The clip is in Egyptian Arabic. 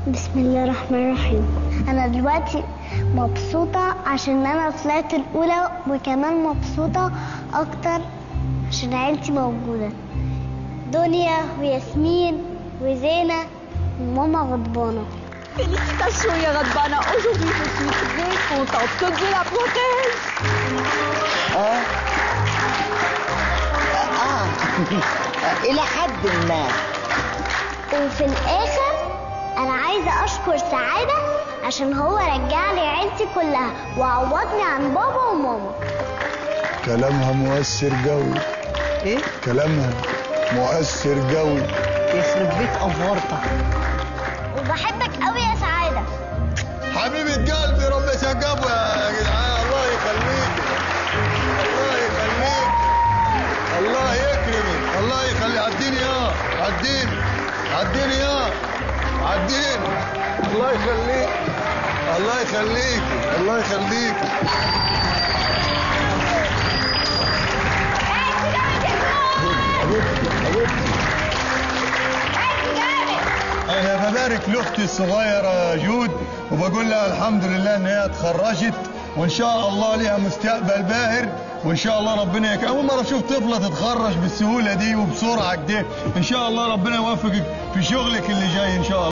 بسم الله الرحمن الرحيم انا دلوقتي مبسوطة عشان انا طلعت الاولى وكمان مبسوطة اكتر عشان عيلتي موجودة دنيا وياسمين وزينة وماما غضبانة Félicitations, Yaradbana. Aujourd'hui, je suis très contente que Dieu la protège. اه اه الى حد ما وفي الاخر انا عايزة اشكر سعادة عشان هو رجع لي عيلتي كلها وعوضني عن بابا وماما كلامها مؤثر قوي ايه كلامها مؤثر قوي يخرب بيت افورتك وبحبك قوي يا سعادة حبيبة قلبي رب يسقفها يا جدعان الله يخليك الله يخليك الله يكرمك الله يخلي عديني يا عديني عديني يا عديني الله يخليك الله يخليك الله يخليك حبيبتي حبيبتي انا ببارك لاختي الصغيره جود وبقول لها الحمد لله ان هي اتخرجت وان شاء الله ليها مستقبل باهر وان شاء الله ربنا يك... اول مره اشوف طفله تتخرج بالسهوله دي وبسرعه كده ان شاء الله ربنا يوفقك في شغلك اللي جاي ان شاء الله